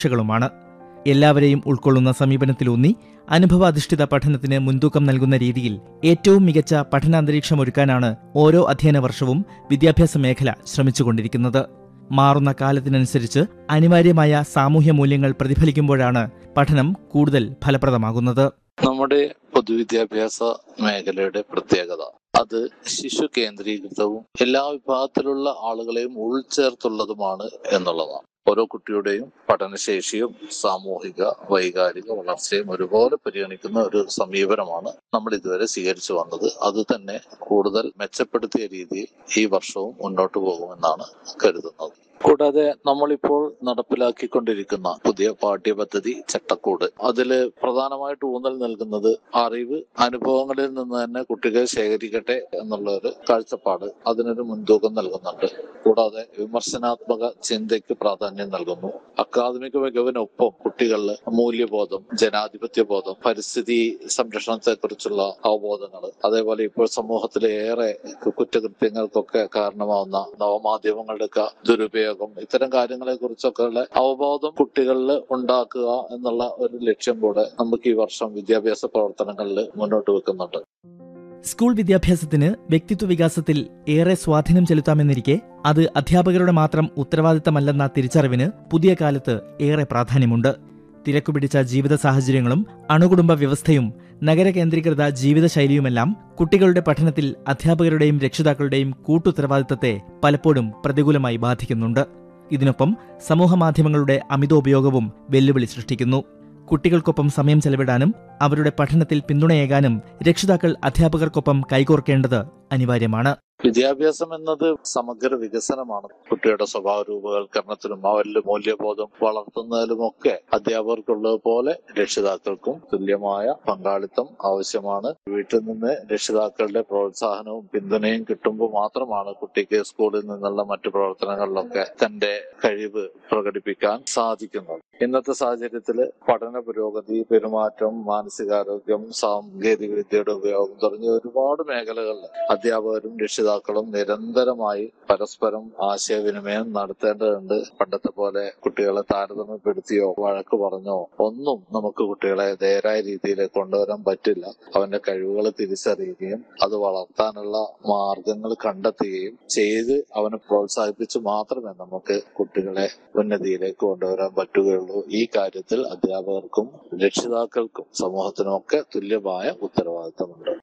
പരീക്ഷകളുമാണ് എല്ലാവരെയും ഉൾക്കൊള്ളുന്ന സമീപനത്തിലൂന്നി അനുഭവാധിഷ്ഠിത പഠനത്തിന് മുൻതൂക്കം നൽകുന്ന രീതിയിൽ ഏറ്റവും മികച്ച പഠനാന്തരീക്ഷമൊരുക്കാനാണ് ഓരോ അധ്യയന വർഷവും വിദ്യാഭ്യാസ മേഖല ശ്രമിച്ചുകൊണ്ടിരിക്കുന്നത് മാറുന്ന കാലത്തിനനുസരിച്ച് അനിവാര്യമായ സാമൂഹ്യ മൂല്യങ്ങൾ പ്രതിഫലിക്കുമ്പോഴാണ് പഠനം കൂടുതൽ ഫലപ്രദമാകുന്നത് നമ്മുടെ പൊതുവിദ്യാഭ്യാസ മേഖലയുടെ പ്രത്യേകത അത് ശിശു കേന്ദ്രീകൃതവും എല്ലാ വിഭാഗത്തിലുള്ള ആളുകളെയും ഉൾച്ചേർത്തുള്ളതുമാണ് എന്നുള്ളതാണ് ഓരോ കുട്ടിയുടെയും പഠനശേഷിയും സാമൂഹിക വൈകാരിക വളർച്ചയും ഒരുപോലെ പരിഗണിക്കുന്ന ഒരു സമീപനമാണ് നമ്മൾ ഇതുവരെ സ്വീകരിച്ചു വന്നത് അത് തന്നെ കൂടുതൽ മെച്ചപ്പെടുത്തിയ രീതിയിൽ ഈ വർഷവും മുന്നോട്ട് പോകുമെന്നാണ് കരുതുന്നത് കൂടാതെ നമ്മളിപ്പോൾ നടപ്പിലാക്കിക്കൊണ്ടിരിക്കുന്ന പുതിയ പാഠ്യപദ്ധതി ചട്ടക്കൂട് അതില് പ്രധാനമായിട്ട് ഊന്നൽ നൽകുന്നത് അറിവ് അനുഭവങ്ങളിൽ നിന്ന് തന്നെ കുട്ടികൾ ശേഖരിക്കട്ടെ എന്നുള്ള ഒരു കാഴ്ചപ്പാട് അതിനൊരു മുൻതൂക്കം നൽകുന്നുണ്ട് കൂടാതെ വിമർശനാത്മക ചിന്തയ്ക്ക് പ്രാധാന്യം നൽകുന്നു അക്കാദമിക മികവിനൊപ്പം കുട്ടികളിൽ മൂല്യബോധം ജനാധിപത്യ ബോധം പരിസ്ഥിതി സംരക്ഷണത്തെ കുറിച്ചുള്ള അവബോധങ്ങൾ അതേപോലെ ഇപ്പോൾ സമൂഹത്തിലെ ഏറെ കുറ്റകൃത്യങ്ങൾക്കൊക്കെ കാരണമാവുന്ന നവമാധ്യമങ്ങളുടെയൊക്കെ ദുരുപയോഗം ഇത്തരം കാര്യങ്ങളെ കുറിച്ചൊക്കെ ഉള്ള അവബോധം കുട്ടികളിൽ ഉണ്ടാക്കുക എന്നുള്ള ഒരു ലക്ഷ്യം കൂടെ നമുക്ക് ഈ വർഷം വിദ്യാഭ്യാസ പ്രവർത്തനങ്ങളിൽ മുന്നോട്ട് വെക്കുന്നുണ്ട് സ്കൂൾ വിദ്യാഭ്യാസത്തിന് വ്യക്തിത്വ വികാസത്തിൽ ഏറെ സ്വാധീനം ചെലുത്താമെന്നിരിക്കെ അത് അധ്യാപകരുടെ മാത്രം ഉത്തരവാദിത്തമല്ലെന്ന തിരിച്ചറിവിന് പുതിയ കാലത്ത് ഏറെ പ്രാധാന്യമുണ്ട് തിരക്കുപിടിച്ച ജീവിത സാഹചര്യങ്ങളും അണുകുടുംബ വ്യവസ്ഥയും നഗര കേന്ദ്രീകൃത ജീവിതശൈലിയുമെല്ലാം കുട്ടികളുടെ പഠനത്തിൽ അധ്യാപകരുടെയും രക്ഷിതാക്കളുടെയും കൂട്ടുത്തരവാദിത്തത്തെ പലപ്പോഴും പ്രതികൂലമായി ബാധിക്കുന്നുണ്ട് ഇതിനൊപ്പം സമൂഹമാധ്യമങ്ങളുടെ അമിതോപയോഗവും വെല്ലുവിളി സൃഷ്ടിക്കുന്നു കുട്ടികൾക്കൊപ്പം സമയം ചെലവിടാനും അവരുടെ പഠനത്തിൽ പിന്തുണയേകാനും രക്ഷിതാക്കൾ അധ്യാപകർക്കൊപ്പം കൈകോർക്കേണ്ടത് അനിവാര്യമാണ് വിദ്യാഭ്യാസം എന്നത് സമഗ്ര വികസനമാണ് കുട്ടിയുടെ സ്വഭാവ രൂപവൽക്കരണത്തിലും അവരിൽ മൂല്യബോധം വളർത്തുന്നതിലുമൊക്കെ അധ്യാപകർക്കുള്ളത് പോലെ രക്ഷിതാക്കൾക്കും തുല്യമായ പങ്കാളിത്തം ആവശ്യമാണ് വീട്ടിൽ നിന്ന് രക്ഷിതാക്കളുടെ പ്രോത്സാഹനവും പിന്തുണയും കിട്ടുമ്പോൾ മാത്രമാണ് കുട്ടിക്ക് സ്കൂളിൽ നിന്നുള്ള മറ്റു പ്രവർത്തനങ്ങളിലൊക്കെ തന്റെ കഴിവ് പ്രകടിപ്പിക്കാൻ സാധിക്കുന്നത് ഇന്നത്തെ സാഹചര്യത്തിൽ പഠന പുരോഗതി പെരുമാറ്റം മാനസികാരോഗ്യം സാങ്കേതിക വിദ്യയുടെ ഉപയോഗം തുടങ്ങിയ ഒരുപാട് മേഖലകളിൽ അധ്യാപകരും രക്ഷിതാക്കളും നിരന്തരമായി പരസ്പരം ആശയവിനിമയം നടത്തേണ്ടതുണ്ട് പണ്ടത്തെ പോലെ കുട്ടികളെ താരതമ്യപ്പെടുത്തിയോ വഴക്ക് പറഞ്ഞോ ഒന്നും നമുക്ക് കുട്ടികളെ നേരായ രീതിയിൽ കൊണ്ടുവരാൻ പറ്റില്ല അവന്റെ കഴിവുകൾ തിരിച്ചറിയുകയും അത് വളർത്താനുള്ള മാർഗങ്ങൾ കണ്ടെത്തുകയും ചെയ്ത് അവനെ പ്രോത്സാഹിപ്പിച്ച് മാത്രമേ നമുക്ക് കുട്ടികളെ ഉന്നതിയിലേക്ക് കൊണ്ടുവരാൻ പറ്റുകയുള്ളൂ ഈ കാര്യത്തിൽ അധ്യാപകർക്കും രക്ഷിതാക്കൾക്കും സമൂഹത്തിനും ഒക്കെ തുല്യമായ ഉത്തരവാദിത്തമുണ്ട്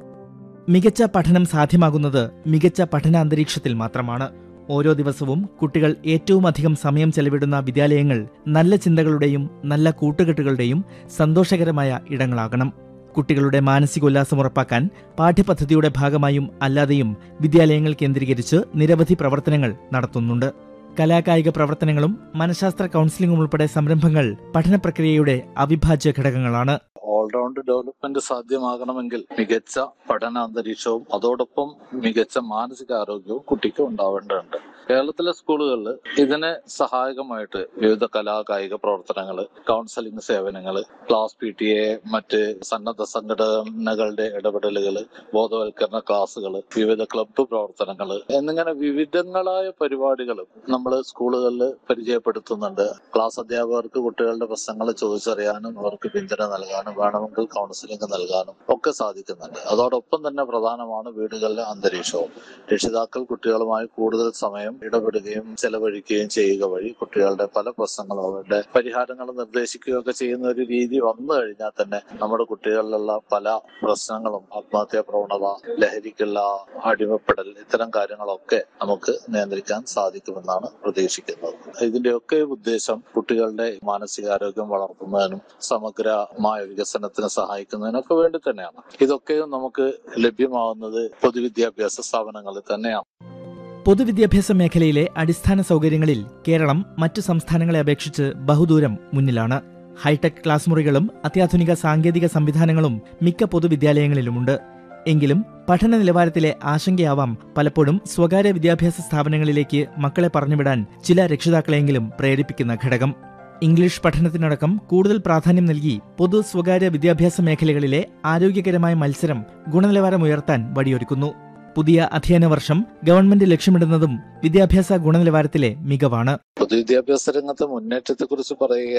മികച്ച പഠനം സാധ്യമാകുന്നത് മികച്ച പഠനാന്തരീക്ഷത്തിൽ മാത്രമാണ് ഓരോ ദിവസവും കുട്ടികൾ ഏറ്റവും അധികം സമയം ചെലവിടുന്ന വിദ്യാലയങ്ങൾ നല്ല ചിന്തകളുടെയും നല്ല കൂട്ടുകെട്ടുകളുടെയും സന്തോഷകരമായ ഇടങ്ങളാകണം കുട്ടികളുടെ മാനസികോല്ലാസം ഉറപ്പാക്കാൻ പാഠ്യപദ്ധതിയുടെ ഭാഗമായും അല്ലാതെയും വിദ്യാലയങ്ങൾ കേന്ദ്രീകരിച്ച് നിരവധി പ്രവർത്തനങ്ങൾ നടത്തുന്നുണ്ട് കലാകായിക പ്രവർത്തനങ്ങളും മനഃശാസ്ത്ര കൗൺസിലിംഗും ഉൾപ്പെടെ സംരംഭങ്ങൾ പഠന പ്രക്രിയയുടെ അവിഭാജ്യ ഘടകങ്ങളാണ് ഓൾറൗണ്ട് ഡെവലപ്മെന്റ് സാധ്യമാകണമെങ്കിൽ മികച്ച പഠന അന്തരീക്ഷവും അതോടൊപ്പം മികച്ച മാനസികാരോഗ്യവും കുട്ടിക്ക് ഉണ്ടാവേണ്ടതുണ്ട് കേരളത്തിലെ സ്കൂളുകളിൽ ഇതിന് സഹായകമായിട്ട് വിവിധ കലാ കായിക പ്രവർത്തനങ്ങൾ കൗൺസിലിംഗ് സേവനങ്ങൾ ക്ലാസ് പി ടി എ മറ്റ് സന്നദ്ധ സംഘടനകളുടെ ഇടപെടലുകൾ ബോധവൽക്കരണ ക്ലാസ്സുകൾ വിവിധ ക്ലബ്ബ് പ്രവർത്തനങ്ങൾ എന്നിങ്ങനെ വിവിധങ്ങളായ പരിപാടികൾ നമ്മൾ സ്കൂളുകളിൽ പരിചയപ്പെടുത്തുന്നുണ്ട് ക്ലാസ് അധ്യാപകർക്ക് കുട്ടികളുടെ പ്രശ്നങ്ങൾ ചോദിച്ചറിയാനും അവർക്ക് പിന്തുണ നൽകാനും വേണമെങ്കിൽ കൗൺസിലിംഗ് നൽകാനും ഒക്കെ സാധിക്കുന്നുണ്ട് അതോടൊപ്പം തന്നെ പ്രധാനമാണ് വീടുകളിലെ അന്തരീക്ഷവും രക്ഷിതാക്കൾ കുട്ടികളുമായി കൂടുതൽ സമയം ഇടപെടുകയും ചെലവഴിക്കുകയും ചെയ്യുക വഴി കുട്ടികളുടെ പല പ്രശ്നങ്ങളും അവരുടെ പരിഹാരങ്ങൾ നിർദ്ദേശിക്കുകയൊക്കെ ചെയ്യുന്ന ഒരു രീതി വന്നു കഴിഞ്ഞാൽ തന്നെ നമ്മുടെ കുട്ടികളിലുള്ള പല പ്രശ്നങ്ങളും ആത്മഹത്യാ പ്രവണത ലഹരിക്കുള്ള അടിമപ്പെടൽ ഇത്തരം കാര്യങ്ങളൊക്കെ നമുക്ക് നിയന്ത്രിക്കാൻ സാധിക്കുമെന്നാണ് പ്രതീക്ഷിക്കുന്നത് ഇതിന്റെയൊക്കെ ഉദ്ദേശം കുട്ടികളുടെ മാനസികാരോഗ്യം വളർത്തുന്നതിനും സമഗ്രമായ വികസനത്തിന് സഹായിക്കുന്നതിനൊക്കെ വേണ്ടി തന്നെയാണ് ഇതൊക്കെയും നമുക്ക് ലഭ്യമാവുന്നത് പൊതുവിദ്യാഭ്യാസ സ്ഥാപനങ്ങളിൽ തന്നെയാണ് പൊതുവിദ്യാഭ്യാസ മേഖലയിലെ അടിസ്ഥാന സൗകര്യങ്ങളിൽ കേരളം മറ്റു സംസ്ഥാനങ്ങളെ അപേക്ഷിച്ച് ബഹുദൂരം മുന്നിലാണ് ഹൈടെക് ക്ലാസ് മുറികളും അത്യാധുനിക സാങ്കേതിക സംവിധാനങ്ങളും മിക്ക പൊതുവിദ്യാലയങ്ങളിലുമുണ്ട് എങ്കിലും പഠന നിലവാരത്തിലെ ആശങ്കയാവാം പലപ്പോഴും സ്വകാര്യ വിദ്യാഭ്യാസ സ്ഥാപനങ്ങളിലേക്ക് മക്കളെ പറഞ്ഞുവിടാൻ ചില രക്ഷിതാക്കളെങ്കിലും പ്രേരിപ്പിക്കുന്ന ഘടകം ഇംഗ്ലീഷ് പഠനത്തിനടക്കം കൂടുതൽ പ്രാധാന്യം നൽകി പൊതു സ്വകാര്യ വിദ്യാഭ്യാസ മേഖലകളിലെ ആരോഗ്യകരമായ മത്സരം ഗുണനിലവാരം ഉയർത്താൻ വഴിയൊരുക്കുന്നു പുതിയ അധ്യയന വർഷം ഗവൺമെന്റ് ലക്ഷ്യമിടുന്നതും വിദ്യാഭ്യാസ ഗുണനിലവാരത്തിലെ മികവാണ് പൊതുവിദ്യാഭ്യാസ രംഗത്തെ മുന്നേറ്റത്തെ കുറിച്ച് പറയുക